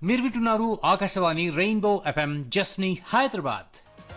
మీరు వింటున్నారు Akashvani rainbow FM జస్ని హైదరాబాద్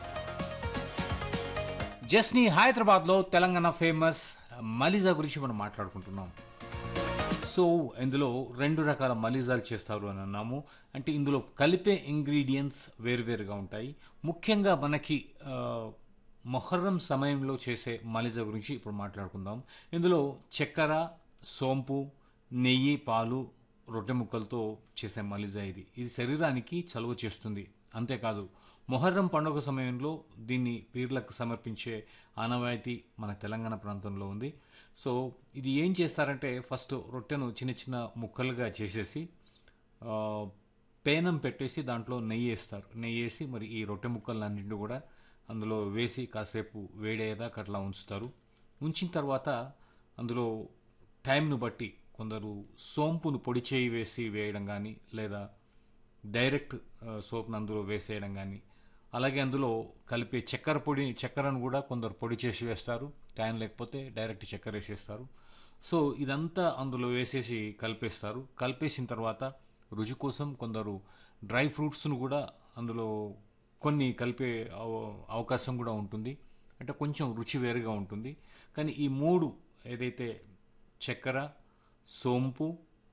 జస్ని హైదరాబాద్లో తెలంగాణ ఫేమస్ మలిజా గురించి మనం మాట్లాడుకుంటున్నాం సో ఇందులో రెండు రకాల మలిజాలు చేస్తారు అని అన్నాము అంటే ఇందులో కలిపే ఇంగ్రీడియంట్స్ వేరువేరుగా ఉంటాయి ముఖ్యంగా మనకి ఆ, మొహర్రం సమయంలో చేసే మలిజా గురించి ఇప్పుడు మాట్లాడుకుందాం ఇందులో చక్కెర సోంపు నెయ్యి పాలు రొట్టె ముక్కలతో చేసే మలిజా ఇది ఇది శరీరానికి చలువ చేస్తుంది అంతేకాదు మొహర్రం పండుగ సమయంలో దీన్ని పీర్లకు సమర్పించే ఆనవాయితీ మన తెలంగాణ ప్రాంతంలో ఉంది సో ఇది ఏం చేస్తారంటే ఫస్ట్ రొట్టెను చిన్న చిన్న ముక్కలుగా చేసేసి ఆ, పేనం పెట్టేసి దాంట్లో నెయ్యి వేస్తారు నెయ్యి వేసి మరి ఈ రొట్టె ముక్కలన్నింటినీ కూడా అందులో వేసి కాసేపు వేడేదాకా అట్లా ఉంచుతారు ఉంచిన తర్వాత అందులో టైంను బట్టి కొందరు సోంపును పొడి చేయి వేసి వేయడం కానీ లేదా డైరెక్ట్ ఆ, సోప్ను అందులో వేసేయడం కానీ అలాగే అందులో కలిపే చక్కెర పొడి చక్కెరను కూడా కొందరు పొడి చేసి వేస్తారు టైం లేకపోతే డైరెక్ట్ చక్కెర వేసేస్తారు సో ఇదంతా అందులో వేసేసి కలిపేస్తారు కలిపేసిన తర్వాత రుచి కోసం కొందరు డ్రై ఫ్రూట్స్ను కూడా అందులో కొన్ని కలిపే అవ- అవకాశం కూడా ఉంటుంది అంటే కొంచెం రుచి వేరుగా ఉంటుంది కానీ ఈ మూడు ఏదైతే చక్కెర సోంపు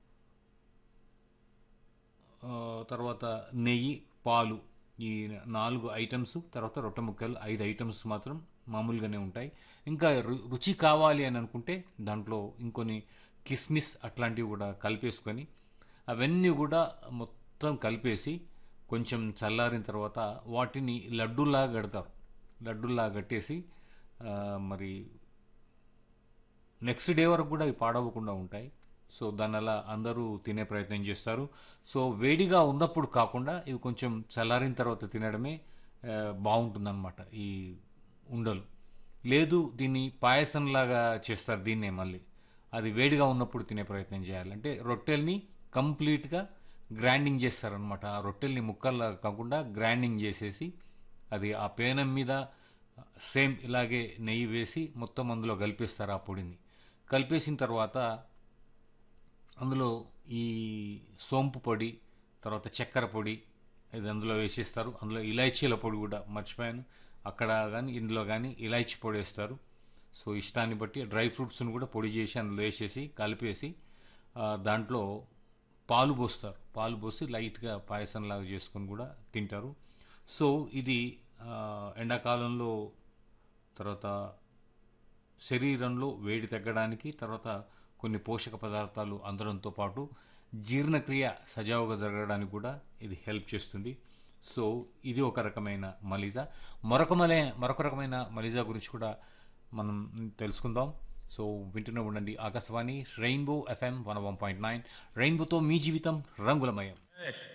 ఆ, తర్వాత నెయ్యి పాలు ఈ నాలుగు ఐటమ్స్ తర్వాత రొట్టె ముక్కలు ఐదు ఐటమ్స్ మాత్రం మామూలుగానే ఉంటాయి ఇంకా రు- రుచి కావాలి అని అనుకుంటే దాంట్లో ఇంకొన్ని కిస్మిస్ అట్లాంటివి కూడా కలిపేసుకొని అవన్నీ కూడా మొత్తం కలిపేసి కొంచెం చల్లారిన తర్వాత వాటిని లడ్డూలాగా కడతారు లడ్డూలాగా కట్టేసి ఆ, మరి నెక్స్ట్ డే వరకు కూడా ఇవి పాడవకుండా ఉంటాయి సో దాని అలా అందరూ తినే ప్రయత్నం చేస్తారు సో వేడిగా ఉన్నప్పుడు కాకుండా ఇవి కొంచెం చల్లారిన తర్వాత తినడమే ఆ, బాగుంటుందన్నమాట ఈ ఉండలు లేదు దీన్ని పాయసంలాగా చేస్తారు దీన్నే మళ్ళీ అది వేడిగా ఉన్నప్పుడు తినే ప్రయత్నం చేయాలి అంటే రొట్టెల్ని కంప్లీట్గా గ్రైండింగ్ చేస్తారనమాట ఆ రొట్టెల్ని ముక్కల్లా కాకుండా గ్రైండింగ్ చేసేసి అది ఆ పేనం మీద సేమ్ ఇలాగే నెయ్యి వేసి మొత్తం అందులో కలిపేస్తారు ఆ పొడిని కలిపేసిన తర్వాత అందులో ఈ సోంపు పొడి తర్వాత చక్కెర పొడి ఇది అందులో వేసేస్తారు అందులో ఇలాచీల పొడి కూడా మర్చిపోయాను అక్కడ కానీ ఇందులో కానీ ఇలాచీ పొడి వేస్తారు సో ఇష్టాన్ని బట్టి డ్రై ఫ్రూట్స్ని కూడా పొడి చేసి అందులో వేసేసి కలిపేసి ఆ, దాంట్లో పాలు పోస్తారు పాలు పోసి లైట్గా పాయసంలాగా చేసుకొని కూడా తింటారు సో ఇది ఆ, ఎండాకాలంలో తర్వాత శరీరంలో వేడి తగ్గడానికి తర్వాత కొన్ని పోషక పదార్థాలు అందడంతో పాటు జీర్ణక్రియ సజావుగా జరగడానికి కూడా ఇది హెల్ప్ చేస్తుంది సో ఇది ఒక రకమైన మలిజా మరొక మలే మరొక రకమైన మలిజా గురించి కూడా మనం తెలుసుకుందాం సో వింటూనే ఉండండి Akashvani rainbow FM one one point nine రెయిన్బోతో మీ జీవితం రంగులమయం